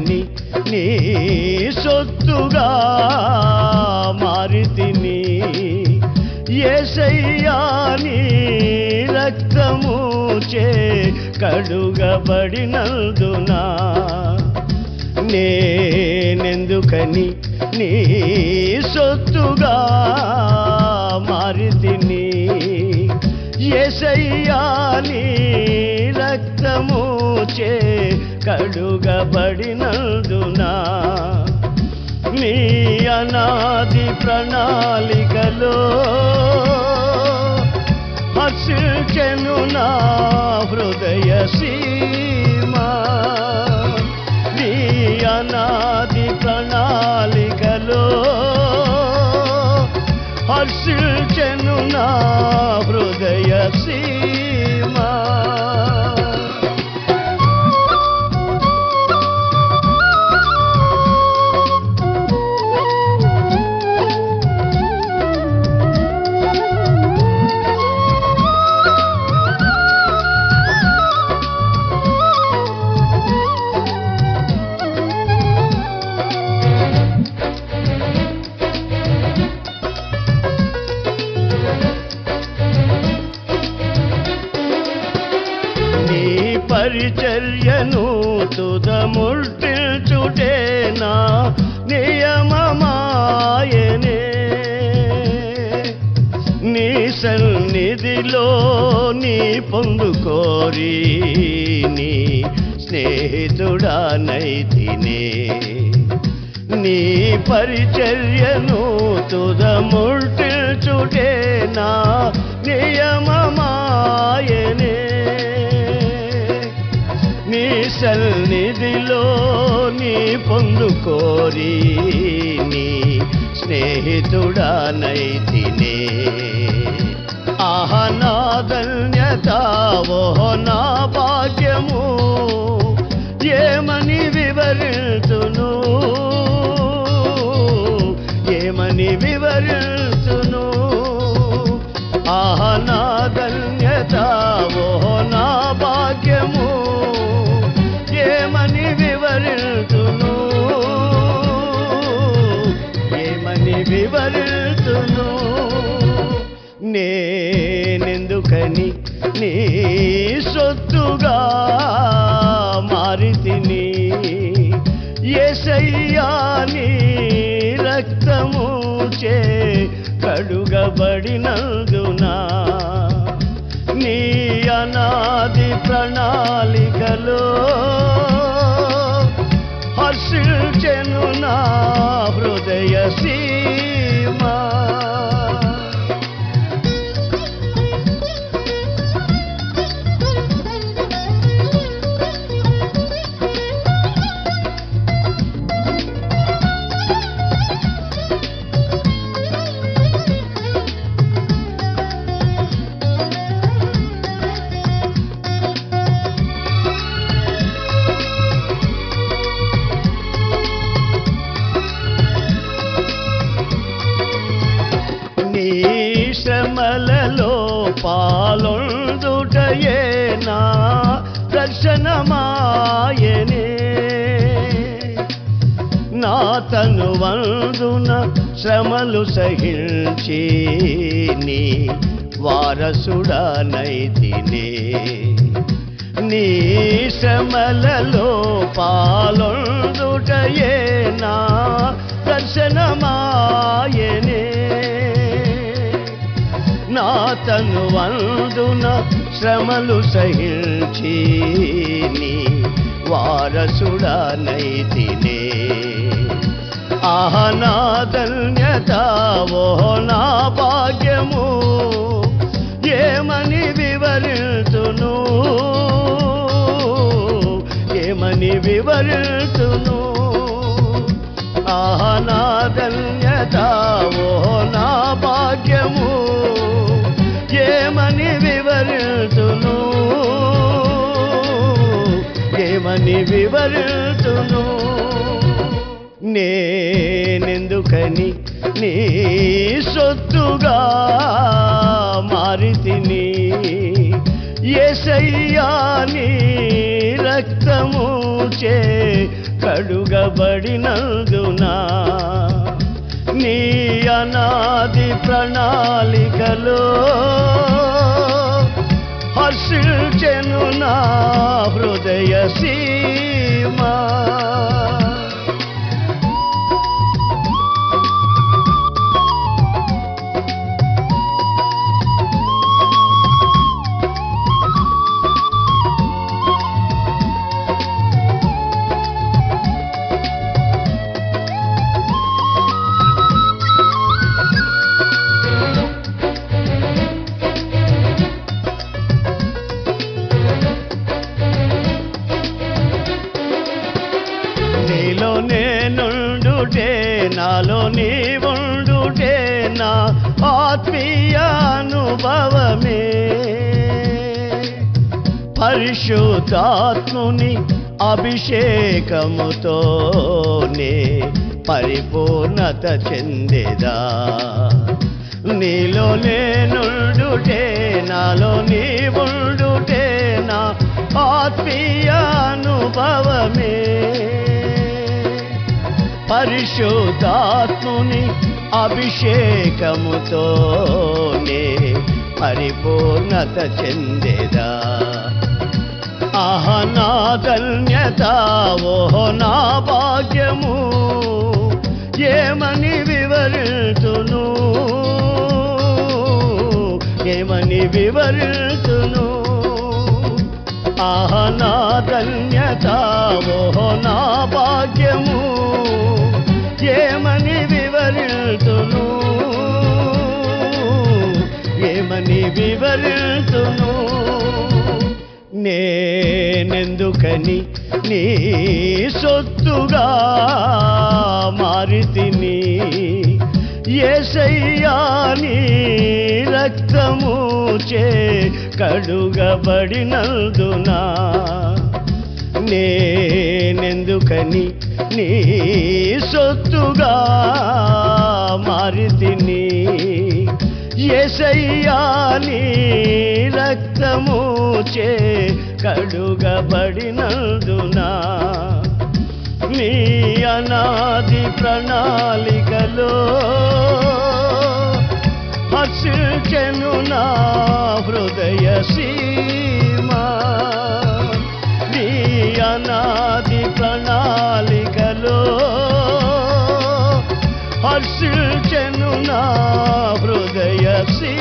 నేనెందుకని నీ సొత్తుగా మారితిని ఏసయ్యా నీ రక్తము చే కడుగబడినందునా నేనెందుకని నీ సొత్తుగా మారితిని ఏసయ్యా నీ రక్తము చే కడుగబడినందునా నీ అనాది ప్రణాళికలో హర్షించెను నా హృదయ సీమా నీ అనాది ప్రణాళికలో హర్షించెను నా హృదయ సీమా నీ పరిచర్యను తుదముర్తిల్చుటేనా నియమమాయనే నీ సన్నిధిలో నీ పొందుకోరి నీ స్నేహితుడానైతినే నీ పరిచర్యను తుదముర్తిల్చుటేనా నియమమాయనే నీ సన్నిధిలో నీ పొందుకోరి నీ స్నేహితుడానైతినే ఆహ నా ధన్యత ఓహో నా భాగ్యము ఏమని వివరితును ఏమని వివరితును ఆహ నా ధన్యత ఓహో నా భాగ్యము ఏమని వివరితును ఏమని వివరితును నేనెందుకని నీ సొత్తుగా మారితిని ఏసయ్యా నీ రక్తము చే కడుగబడినందునా నీ అనాది ప్రణాళికలో హర్షించెను నా హృదయ సీమా నీ శ్రమలలో పాలొందుటయే నా దర్శనమాయనే నా తను వందున శ్రమలు సహించి నీ వారసుడనైతినే నీ శ్రమలలో పాలొందుటయే నా దర్శనమాయనే నా తను వందున శ్రమలు సహించి నీ వారసుడనైతినే ఆహ నా ధన్యత ఓ నా భాగ్యము ఏమని వివరితును ఏమని వివరితును ఆహ నా ధన్యత ఓ నా భాగ్యము ఏమని వివరితును ఏమని వివరితును నేనెందుకని నీ సొత్తుగా మారితిని ఏసయ్యా నీ రక్తము చే కడుగబడినందునా నీ అనాది ప్రణాళికలో హర్షించెను నా హృదయ సీమా నీలో నేనుండుటే నాలో నీవుండుటే నా ఆత్మీయ అనుభవమే పరిశుద్ధాత్ముని అభిషేకముతోనే పరిపూర్ణత చెందేదా నీలో నేనుండుటే నాలో నీవుండుటే నా ఆత్మీయ అనుభవమే పరిశుద్ధాత్ముని అభిషేకముతోనే పరిపూర్ణత చెందేదా ఆహ నా ధన్యత ఓహో నా భాగ్యము ఏమని వివరితును ఏమని వివరితును ఆహ నా ధన్యత ఓహో నా భాగ్యము ఏమని వివరితును ఏమని వివరితును నేనెందుకని నీ సొత్తుగా మారితిని ఏసయ్యా నీ రక్తము చే కడుగబడినందునా నేనెందుకని నీ సొత్తుగా మారితిని ఎసయ్యా నీ రక్తము చే కడుగబడినందునా నీ అనాది ప్రణాళికలో హర్షించెను నా హృదయ సీమా నీ అనాది ప్రణాళికలో హర్షించెను నా హృదయ సీమా